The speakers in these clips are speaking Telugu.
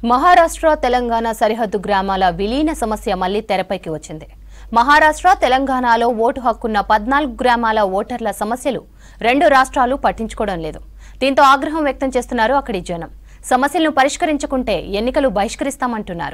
మహారాష్ట్ర తెలంగాణ సరిహద్దు గ్రామాల విలీన సమస్య మళ్లీ తెరపైకి వచ్చింది మహారాష్ట్ర తెలంగాణలో ఓటు హక్కున్న పద్నాలుగు గ్రామాల ఓటర్ల సమస్యలు రెండు రాష్ట్రాలు పట్టించుకోవడం లేదు దీంతో ఆగ్రహం వ్యక్తం చేస్తున్నారు అక్కడి జనం సమస్యలను పరిష్కరించకుంటే ఎన్నికలు బహిష్కరిస్తామంటున్నారు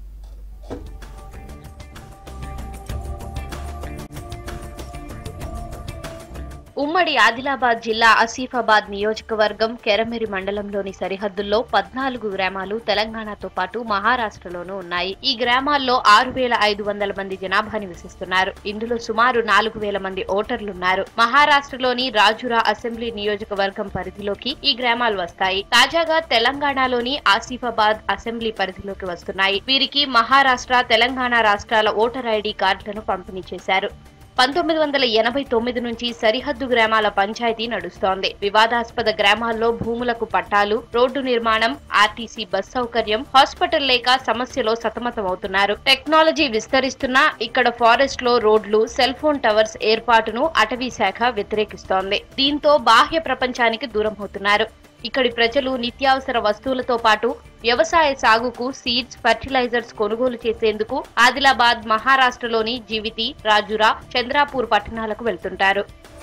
ఉమ్మడి ఆదిలాబాద్ జిల్లా ఆసిఫాబాద్ నియోజకవర్గం కెరమెరి మండలంలోని సరిహద్దుల్లో పద్నాలుగు గ్రామాలు తెలంగాణతో పాటు మహారాష్ట్రలోనూ ఉన్నాయి ఈ గ్రామాల్లో ఆరు వేల ఐదు వందల మంది జనాభా నివసిస్తున్నారు ఇందులో సుమారు నాలుగు వేల మంది ఓటర్లున్నారు మహారాష్ట్రలోని రాజురా అసెంబ్లీ నియోజకవర్గం పరిధిలోకి ఈ గ్రామాలు వస్తాయి తాజాగా తెలంగాణలోని ఆసిఫాబాద్ అసెంబ్లీ పరిధిలోకి వస్తున్నాయి వీరికి మహారాష్ట్ర తెలంగాణ రాష్ట్రాల ఓటర్ ఐడి కార్డులను పంపిణీ చేశారు పంతొమ్మిది వందల ఎనభై తొమ్మిది నుంచి సరిహద్దు గ్రామాల పంచాయతీ నడుస్తోంది వివాదాస్పద గ్రామాల్లో భూములకు పట్టాలు రోడ్డు నిర్మాణం ఆర్టీసీ బస్ సౌకర్యం హాస్పిటల్ లేక సమస్యలో సతమతమవుతున్నారు టెక్నాలజీ విస్తరిస్తున్నా ఇక్కడ ఫారెస్ట్ లో రోడ్లు సెల్ ఫోన్ టవర్స్ ఏర్పాటును అటవీ శాఖ వ్యతిరేకిస్తోంది దీంతో బాహ్య ప్రపంచానికి దూరం అవుతున్నారు ఇక్కడి ప్రజలు నిత్యావసర వస్తువులతో పాటు వ్యవసాయ సాగుకు సీడ్స్ ఫర్టిలైజర్స్ కొనుగోలు చేసేందుకు ఆదిలాబాద్ మహారాష్ట్రలోని జీవితి రాజురా చంద్రాపూర్ పట్టణాలకు వెళ్తుంటారు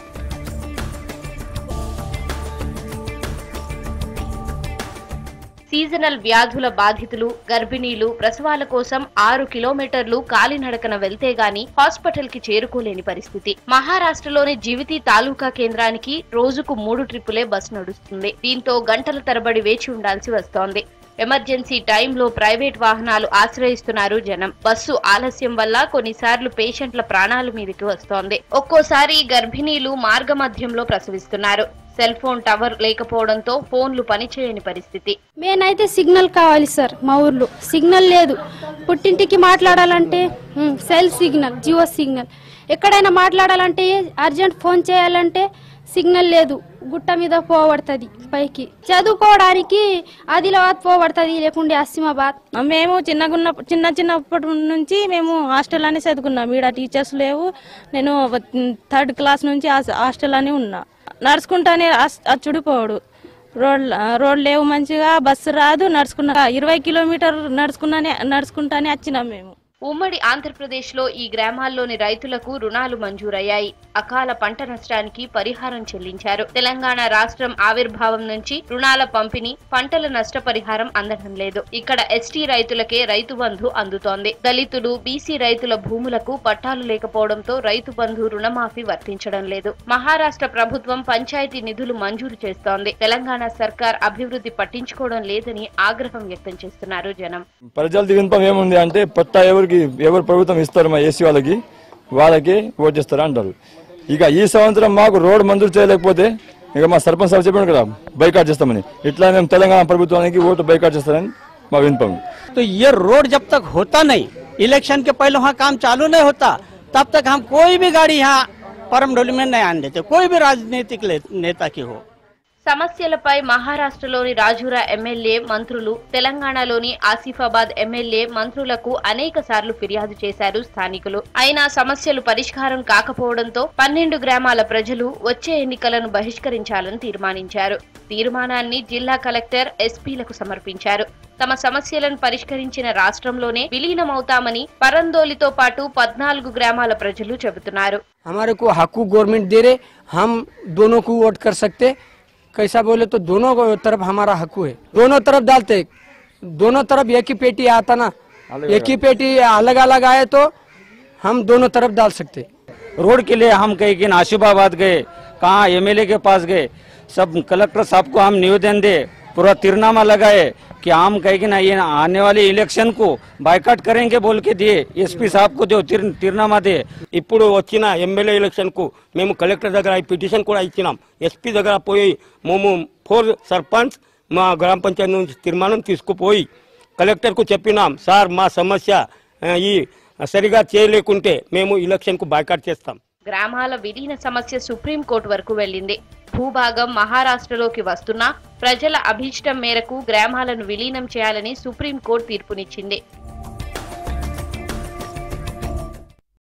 సీజనల్ వ్యాధుల బాధితులు గర్భిణీలు ప్రసవాల కోసం ఆరు కిలోమీటర్లు కాలినడకన వెళ్తే గాని హాస్పిటల్ కి చేరుకోలేని పరిస్థితి మహారాష్ట్రలోని జీవితి తాలూకా కేంద్రానికి రోజుకు మూడు ట్రిప్పులే బస్సు నడుస్తుంది దీంతో గంటల తరబడి వేచి ఉండాల్సి వస్తోంది ఎమర్జెన్సీ టైంలో ప్రైవేట్ వాహనాలు ఆశ్రయిస్తున్నారు జనం బస్సు ఆలస్యం వల్ల కొన్నిసార్లు పేషెంట్ల ప్రాణాల మీదకి వస్తోంది ఒక్కోసారి గర్భిణీలు మార్గమధ్యంలో ప్రసవిస్తున్నారు సెల్ ఫోన్ టవర్ లేకపోవడంతో ఫోన్లు పనిచేయని పరిస్థితి మేనైతే సిగ్నల్ కావాలి సార్ మా ఊర్లో సిగ్నల్ లేదు పుట్టింటికి మాట్లాడాలంటే ఉమ్, సెల్ సిగ్నల్ జియో సిగ్నల్ ఎక్కడైనా మాట్లాడాలంటే అర్జెంట్ ఫోన్ చేయాలంటే సిగ్నల్ లేదు గుట్ట మీద పోబడుతుంది పైకి చదువుకోవడానికి ఆదిలాబాద్ పోబడుతుంది లేకుంటే అసిమాబాద్ మేము చిన్నగున్న చిన్న చిన్నప్పటి నుంచి మేము హాస్టల్ అని చదువుకున్నాం ఈడ టీచర్స్ లేవు నేను థర్డ్ క్లాస్ నుంచి హాస్- హాస్టల్ అని ఉన్నా నడుచుకుంటానే అస్- అచ్చుడిపోడు రోడ్ రోడ్ లేవు మంచిగా బస్సు రాదు నడుచుకున్నా ఇరవై కిలోమీటర్ నడుచుకున్నానే నడుచుకుంటానే వచ్చినాం మేము ఉమ్మడి ఆంధ్రప్రదేశ్ లో ఈ గ్రామాల్లోని రైతులకు రుణాలు మంజూరయ్యాయి అకాల పంట నష్టానికి పరిహారం చెల్లించారు తెలంగాణ రాష్ట్రం ఆవిర్భావం నుంచి రుణాల పంపిణీ పంటల నష్టపరిహారం అందడం లేదు ఇక్కడ ఎస్టీ రైతులకే రైతు బంధు అందుతోంది దళితులు బీసీ రైతుల భూములకు పట్టాలు లేకపోవడంతో రైతు బంధు రుణమాఫీ వర్తించడం లేదు మహారాష్ట్ర ప్రభుత్వం పంచాయతీ నిధులు మంజూరు చేస్తోంది తెలంగాణ సర్కార్ అభివృద్ధి పట్టించుకోవడం లేదని ఆగ్రహం వ్యక్తం చేస్తున్నారు జనం ప్రజల వినపం ఏముంది అంటే పట్టా ఎవరికి ఎవరు ప్రభుత్వం ఇస్తారు మా ఏసీ వాళ్ళకి వాళ్ళకి ఓట్ చేస్తారు అంటారు ఇక ఈ సంవత్సరం మాకు రోడ్ మంజూరు చేయలేకపోతే ఇక మా సర్పంచ్ సార్ చెప్పాడు కదా బైకాట్ చేస్తామని ఇట్లా మేము తెలంగాణ ప్రభుత్వానికి ఓటు బైకాట్ చేస్తారని మా వినపం तो ये रोड जब तक होता नहीं इलेक्शन के पहले वहाँ काम चालू नहीं होता तब तक हम कोई भी गाड़ी यहाँ परम डोली में नहीं आने देते कोई भी राजनीतिक ले- नेता की हो సమస్యలపై మహారాష్ట్రలోని రాజురా ఎమ్మెల్యే మంత్రులు తెలంగాణలోని ఆసిఫాబాద్ ఎమ్మెల్యే మంత్రులకు అనేక సార్లు ఫిర్యాదు చేశారు స్థానికులు అయినా సమస్యలు పరిష్కారం కాకపోవడంతో పన్నెండు గ్రామాల ప్రజలు వచ్చే ఎన్నికలను బహిష్కరించాలని తీర్మానించారు తీర్మానాన్ని జిల్లా కలెక్టర్ ఎస్పీలకు సమర్పించారు తమ సమస్యలను పరిష్కరించిన రాష్ట్రంలోనే విలీనమవుతామని పరందోలితో పాటు పద్నాలుగు గ్రామాల ప్రజలు చెబుతున్నారు हमारे को हकूक गवर्नमेंट दे रहे हम दोनों को वोट कर सकते कैसा बोले तो दोनों को तरफ हमारा हकू है दोनों तरफ डालते दोनों तरफ एक ही पेटी आता ना एक ही पेटी अलग अलग आए तो हम दोनों तरफ डाल सकते रोड के लिए हम कहीं कि आशिफाबाद गए कहाँ एमएलए के पास गए सब कलेक्टर साहब को हम निवेदन दे पूरा तिरनामा लगाए कि हम कहीं कि ना ये आने वाले इलेक्शन को बाइकाट करेंगे बोल के दिए एसपी साहब को जो तिर, तिरनामा दे ఇప్పుడు వచ్చిన ఎమ్మెల్యే ఎలక్షన్ కు మేము కలెక్టర్ దగ్గర ఈ పిటిషన్ కూడా ఇచ్చినాం ఎస్పీ దగ్గర పోయి మేము ఫోర్ సర్పంచ్ మా గ్రామ పంచాయతీ నుంచి తీర్మానం తీసుకుపోయి కలెక్టర్ కు చెప్పినాం సార్ మా సమస్య ఆ, ఈ సరిగా చేయలేకుంటే మేము ఎలక్షన్ కు బాయ్కాట్ చేస్తాం గ్రామాల విలీన సమస్య సుప్రీంకోర్టు వరకు వెళ్ళింది భూభాగం మహారాష్ట్రలోకి వస్తున్నా ప్రజల అభీష్టం మేరకు గ్రామాలను విలీనం చేయాలని సుప్రీంకోర్టు తీర్పునిచ్చింది